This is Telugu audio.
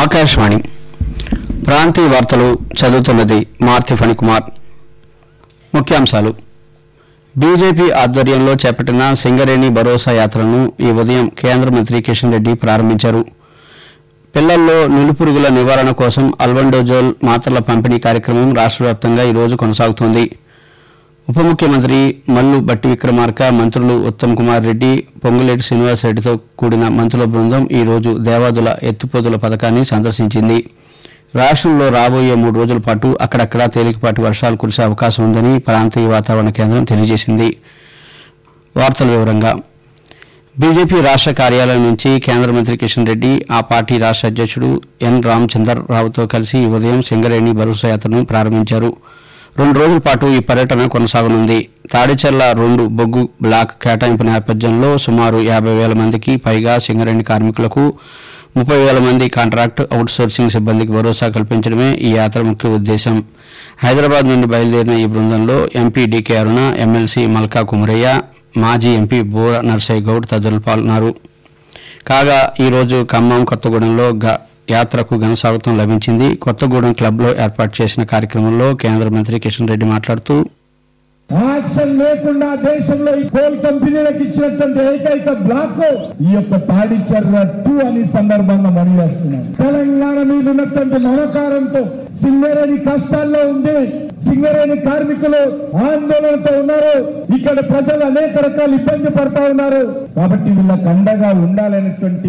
ఆకాశవాణి ప్రాంతీయ వార్తలు చదువుతున్నది మార్తి ఫణికుమార్ ముఖ్యాంశాలు బీజేపీ ఆధ్వర్యంలో చేపట్టిన సింగరేణి భరోసా యాత్రను ఈ ఉదయం కేంద్ర మంత్రి కిషన్ రెడ్డి ప్రారంభించారు పిల్లల్లో నులిపురుగుల నివారణ కోసం అల్బండోజోల్ మాత్రల పంపిణీ కార్యక్రమం రాష్ట్ర వ్యాప్తంగా ఈ రోజు కొనసాగుతోంది ఉప ముఖ్యమంత్రి మల్లు బట్టి విక్రమార్క మంత్రులు ఉత్తమ్ కుమార్ రెడ్డి పొంగులేటి శ్రీనివాసరెడ్డితో కూడిన మంత్రుల బృందం ఈ రోజు దేవాదుల ఎత్తిపోతుల పథకాన్ని సందర్శించింది రాష్ట్రంలో రాబోయే మూడు రోజుల పాటు అక్కడక్కడా తేలికపాటి వర్షాలు కురిసే అవకాశం ఉందని ప్రాంతీయ వాతావరణ కేంద్రం తెలియజేసింది వార్తల వివరంగా బీజేపీ రాష్ట్ర కార్యాలయం నుంచి కేంద్ర మంత్రి కిషన్ రెడ్డి ఆ పార్టీ రాష్ట్ర అధ్యక్షుడు ఎన్ రామచందర్ రావుతో కలిసి ఈ ఉదయం సింగరేణి భరోసా యాత్రను ప్రారంభించారు రెండు రోజుల పాటు ఈ పర్యటన కొనసాగనుంది తాడిచెర్ల రెండు బొగ్గు బ్లాక్ కేటాయింపు నేపథ్యంలో సుమారు యాభై వేల మందికి పైగా సింగరేణి కార్మికులకు ముప్పై వేల మంది కాంట్రాక్ట్ అవుట్సోర్సింగ్ సిబ్బందికి భరోసా కల్పించడమే ఈ యాత్ర ముఖ్య ఉద్దేశం హైదరాబాద్ నుండి బయలుదేరిన ఈ బృందంలో MP DK Aruna MLC Malka Kumaraiah మాజీ ఎంపీ బూర నర్సయ్య గౌడ్ తదితరులు పాల్గొన్నారు కాగా ఈ రోజు ఖమ్మం కొత్తగూడెంలో గ- యాత్రకు ఘనస్వాగతం లభించింది కొత్తగూడెం క్లబ్లో ఏర్పాటు చేసిన కార్యక్రమంలో కేంద్ర మంత్రి కిషన్ రెడ్డి మాట్లాడుతూ యాక్షన్ లేకుండా దేశంలో ఈ కోల్ కంపెనీలకు ఇచ్చినటువంటి ఏకైక బ్లాక్ ఈ యొక్క తాడిచర్ర టూ అని సందర్భంగా మనవి చేస్తున్నాం తెలంగాణ మీద ఉన్నటువంటి మమకారంతో సింగరేణి కష్టాల్లో ఉంది సింగరేణి కార్మికులు ఆందోళనతో ఉన్నారు ఇక్కడ ప్రజలు అనేక రకాల ఇబ్బంది పడతా ఉన్నారు కాబట్టి వీళ్ళకి అండగా ఉండాలనేటువంటి